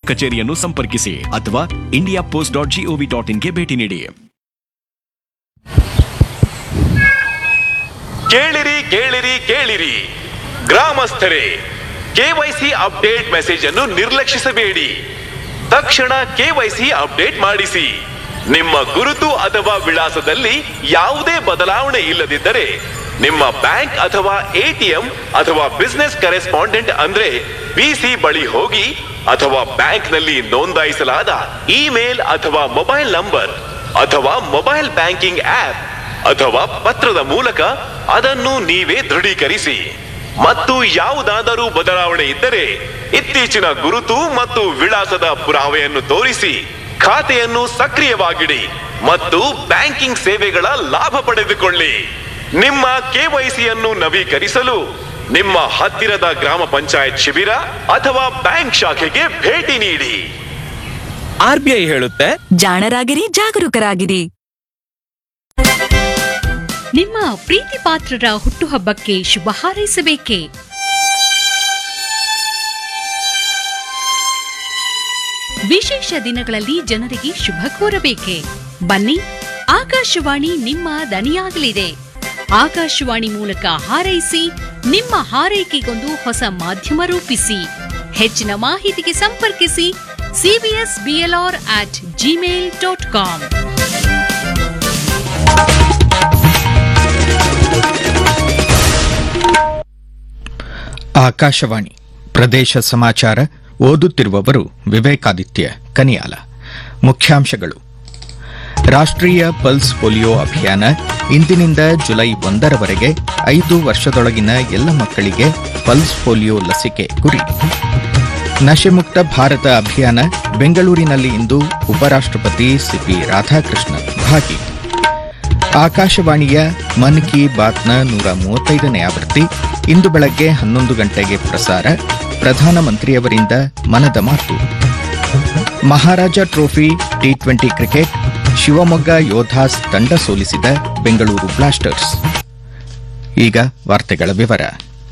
ಕಚೇರಿಯನ್ನು ಸಂಪರ್ಕಿಸಿ ಅಥವಾ India post dot gov dot ಇನ್ಗೆ ಭೇಟಿ ನೀಡಿ ಕೇಳಿರಿ ಕೇಳಿರಿ ಕೇಳಿರಿ ಗ್ರಾಮಸ್ಥರೇ ಕೆವೈಸಿ ಅಪ್ಡೇಟ್ ಮೆಸೇಜ್ ಅನ್ನು ನಿರ್ಲಕ್ಷಿಸಬೇಡಿ ತಕ್ಷಣ ಕೆವೈಸಿ ಅಪ್ಡೇಟ್ ಮಾಡಿಸಿ ನಿಮ್ಮ ಗುರುತು ಅಥವಾ ವಿಳಾಸದಲ್ಲಿ ಯಾವುದೇ ಬದಲಾವಣೆ ಇಲ್ಲದಿದ್ದರೆ ನಿಮ್ಮ ಬ್ಯಾಂಕ್ ಅಥವಾ ಎಟಿಎಂ ಅಥವಾ ಬಿಸ್ನೆಸ್ ಕರೆಸ್ಪಾಂಡೆಂಟ್ ಅಂದ್ರೆ ಬಿಸಿ ಬಳಿ ಹೋಗಿ ಅಥವಾ ಬ್ಯಾಂಕ್ನಲ್ಲಿ ನೋಂದಾಯಿಸಲಾದ ಇಮೇಲ್ ಅಥವಾ ಮೊಬೈಲ್ ನಂಬರ್ ಅಥವಾ ಮೊಬೈಲ್ ಬ್ಯಾಂಕಿಂಗ್ ಆಪ್ ಅಥವಾ ಪತ್ರದ ಮೂಲಕ ಅದನ್ನು ನೀವೇ ದೃಢೀಕರಿಸಿ ಮತ್ತು ಯಾವುದಾದರೂ ಬದಲಾವಣೆ ಇದ್ದರೆ ಇತ್ತೀಚಿನ ಗುರುತು ಮತ್ತು ವಿಳಾಸದ ಪುರಾವೆಯನ್ನು ತೋರಿಸಿ ಖಾತೆಯನ್ನು ಸಕ್ರಿಯವಾಗಿಡಿ ಮತ್ತು ಬ್ಯಾಂಕಿಂಗ್ ಸೇವೆಗಳ ಲಾಭ ಪಡೆದುಕೊಳ್ಳಿ ನಿಮ್ಮ ಕೆವೈಸಿಯನ್ನು ನವೀಕರಿಸಲು ನಿಮ್ಮ ಹತ್ತಿರದ ಗ್ರಾಮ ಪಂಚಾಯತ್ ಶಿಬಿರ ಅಥವಾ ಬ್ಯಾಂಕ್ ಶಾಖೆಗೆ ಭೇಟಿ ನೀಡಿ ಆರ್ಬಿಐ ಹೇಳುತ್ತೆ ಜಾಣರಾಗಿರಿ ಜಾಗರೂಕರಾಗಿರಿ ನಿಮ್ಮ ಪ್ರೀತಿ ಪಾತ್ರರ ಹುಟ್ಟುಹಬ್ಬಕ್ಕೆ ಶುಭ ಹಾರೈಸಬೇಕೇ ವಿಶೇಷ ದಿನಗಳಲ್ಲಿ ಜನರಿಗೆ ಶುಭ ಕೋರಬೇಕೆ ಬನ್ನಿ ಆಕಾಶವಾಣಿ ನಿಮ್ಮ ದನಿಯಾಗಲಿದೆ ಆಕಾಶವಾಣಿ ಮೂಲಕ ಹಾರೈಸಿ ನಿಮ್ಮ ಹಾರೈಕೆಗೊಂದು ಹೊಸ ಮಾಧ್ಯಮ ರೂಪಿಸಿ ಹೆಚ್ಚಿನ ಮಾಹಿತಿಗೆ ಸಂಪರ್ಕಿಸಿ CBS BLR at Gmail dot com Akashvani ಪ್ರದೇಶ ಸಮಾಚಾರ ಓದುತ್ತಿರುವವರು ವಿವೇಕಾದಿತ್ಯ ಕನಿಯಾಲ ಮುಖ್ಯಾಂಶಗಳು ರಾಷ್ಟ್ರೀಯ ಪಲ್ಸ್ ಪೋಲಿಯೋ ಅಭಿಯಾನ ಇಂದಿನಿಂದ ಜುಲೈ ಒಂದರವರೆಗೆ ಐದು ವರ್ಷದೊಳಗಿನ ಎಲ್ಲ ಮಕ್ಕಳಿಗೆ ಪಲ್ಸ್ ಪೋಲಿಯೋ ಲಸಿಕೆ ಗುರಿ ನಶೆಮುಕ್ತ ಭಾರತ ಅಭಿಯಾನ ಬೆಂಗಳೂರಿನಲ್ಲಿ ಇಂದು ಉಪರಾಷ್ಟ್ರಪತಿ ಸಿಪಿ ರಾಧಾಕೃಷ್ಣನ್ ಭಾಗಿ ಆಕಾಶವಾಣಿಯ ಮನ್ ಕಿ ಬಾತ್ನ ನೂರ ಮೂವತ್ತೈದನೇ ಆವೃತ್ತಿ ಇಂದು ಬೆಳಗ್ಗೆ ಹನ್ನೊಂದು ಗಂಟೆಗೆ ಪ್ರಸಾರ ಪ್ರಧಾನಮಂತ್ರಿಯವರಿಂದ ಮನದ ಮಾತು Maharaja trophy T twenty cricket Shivamogga Yodhas ತಂಡ ಸೋಲಿಸಿದ ಬೆಂಗಳೂರು ಬ್ಲಾಸ್ಟರ್ಸ್ ಈಗ ವಾರ್ತೆಗಳ ವಿವರ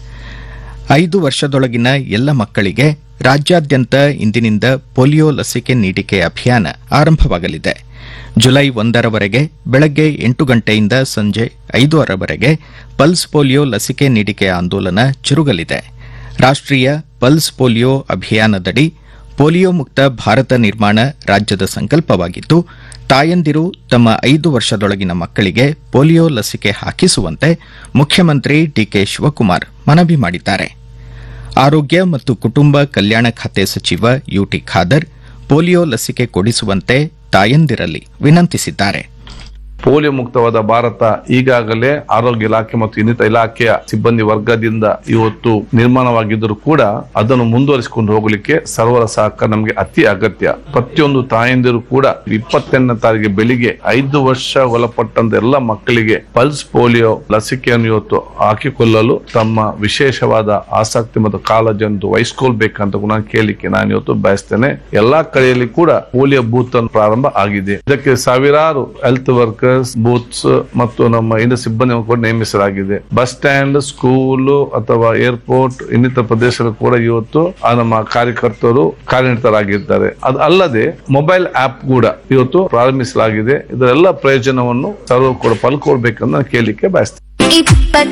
ಐದು ವರ್ಷದೊಳಗಿನ ಎಲ್ಲ ಮಕ್ಕಳಿಗೆ ರಾಜ್ಯಾದ್ಯಂತ ಇಂದಿನಿಂದ ಪೋಲಿಯೋ ಲಸಿಕೆ ನೀಡಿಕೆ ಅಭಿಯಾನ ಆರಂಭವಾಗಲಿದೆ ಜುಲೈ ಒಂದರವರೆಗೆ ಬೆಳಗ್ಗೆ ಎಂಟು ಗಂಟೆಯಿಂದ ಸಂಜೆ ಐದರವರೆಗೆ ಪಲ್ಸ್ ಪೋಲಿಯೋ ಲಸಿಕೆ ನೀಡಿಕೆ ಆಂದೋಲನ ಜರುಗಲಿದೆ ರಾಷ್ಟ್ರೀಯ ಪಲ್ಸ್ ಪೋಲಿಯೋ ಅಭಿಯಾನದಡಿ ಪೋಲಿಯೋ ಮುಕ್ತ ಭಾರತ ನಿರ್ಮಾಣ ರಾಜ್ಯದ ಸಂಕಲ್ಪವಾಗಿದ್ದು ತಾಯಂದಿರು ತಮ್ಮ ಐದು ವರ್ಷದೊಳಗಿನ ಮಕ್ಕಳಿಗೆ ಪೋಲಿಯೋ ಲಸಿಕೆ ಹಾಕಿಸುವಂತೆ ಮುಖ್ಯಮಂತ್ರಿ ಡಿಕೆ ಶಿವಕುಮಾರ್ ಮನವಿ ಮಾಡಿದ್ದಾರೆ ಆರೋಗ್ಯ ಮತ್ತು ಕುಟುಂಬ ಕಲ್ಯಾಣ ಖಾತೆ ಸಚಿವ ಯುಟಿ ಖಾದರ್ ಪೋಲಿಯೋ ಲಸಿಕೆ ಕೊಡಿಸುವಂತೆ ತಾಯಂದಿರಲ್ಲಿ ವಿನಂತಿಸಿದ್ದಾರೆ ಪೋಲಿಯೋ ಮುಕ್ತವಾದ ಭಾರತ ಈಗಾಗಲೇ ಆರೋಗ್ಯ ಇಲಾಖೆ ಮತ್ತು ಇನ್ನಿತರ ಇಲಾಖೆಯ ಸಿಬ್ಬಂದಿ ವರ್ಗದಿಂದ ಇವತ್ತು ನಿರ್ಮಾಣವಾಗಿದ್ದರೂ ಕೂಡ ಅದನ್ನು ಮುಂದುವರಿಸಿಕೊಂಡು ಹೋಗಲಿಕ್ಕೆ ಸರ್ವರ ಸಹಕಾರ ನಮಗೆ ಅತಿ ಅಗತ್ಯ ಪ್ರತಿಯೊಂದು ತಾಯಂದಿರು ಕೂಡ ಇಪ್ಪತ್ತೆಂಟನೇ ತಾರೀಕಿಗೆ ಬೆಳಿಗ್ಗೆ ಐದು ವರ್ಷ ಒಳಪಟ್ಟಂತ ಎಲ್ಲ ಮಕ್ಕಳಿಗೆ ಪಲ್ಸ್ ಪೋಲಿಯೋ ಲಸಿಕೆಯನ್ನು ಇವತ್ತು ಹಾಕಿಕೊಳ್ಳಲು ತಮ್ಮ ವಿಶೇಷವಾದ ಆಸಕ್ತಿ ಮತ್ತು ಕಾಳಜಿಯನ್ನು ವಹಿಸ್ಕೊಳ್ಬೇಕಂತ ನಾನು ಕೇಳಲಿಕ್ಕೆ ನಾನು ಇವತ್ತು ಬಯಸ್ತೇನೆ ಎಲ್ಲಾ ಕಡೆಯಲ್ಲಿ ಕೂಡ ಪೋಲಿಯೋ ಬೂತ್ ಅನ್ನು ಪ್ರಾರಂಭ ಆಗಿದೆ ಇದಕ್ಕೆ ಸಾವಿರಾರು ಹೆಲ್ತ್ ವರ್ಕರ್ಸ್ ಬೂತ್ಸ್ ಮತ್ತು ನಮ್ಮ ಇನ್ನು ಸಿಬ್ಬಂದಿ ಕೂಡ ನೇಮಿಸಲಾಗಿದೆ ಬಸ್ ಸ್ಟ್ಯಾಂಡ್ ಸ್ಕೂಲ್ ಅಥವಾ ಏರ್ಪೋರ್ಟ್ ಇನ್ನಿತರ ಪ್ರದೇಶಗಳು ಕೂಡ ಇವತ್ತು ಆ ನಮ್ಮ ಕಾರ್ಯಕರ್ತರು ಕಾರ್ಯನಿರತರಾಗಿದ್ದಾರೆ ಅದು ಅಲ್ಲದೆ ಮೊಬೈಲ್ ಆಪ್ ಕೂಡ ಇವತ್ತು ಪ್ರಾರಂಭಿಸಲಾಗಿದೆ ಇದರೆಲ್ಲ ಪ್ರಯೋಜನವನ್ನು ಸರ್ವ ಕೂಡ ಪಲ್ಕೊಳ್ಬೇಕಂತ ನಾನು ಕೇಳಲಿಕ್ಕೆ ಬಯಸ್ತೇನೆ ಇಪ್ಪತ್ತು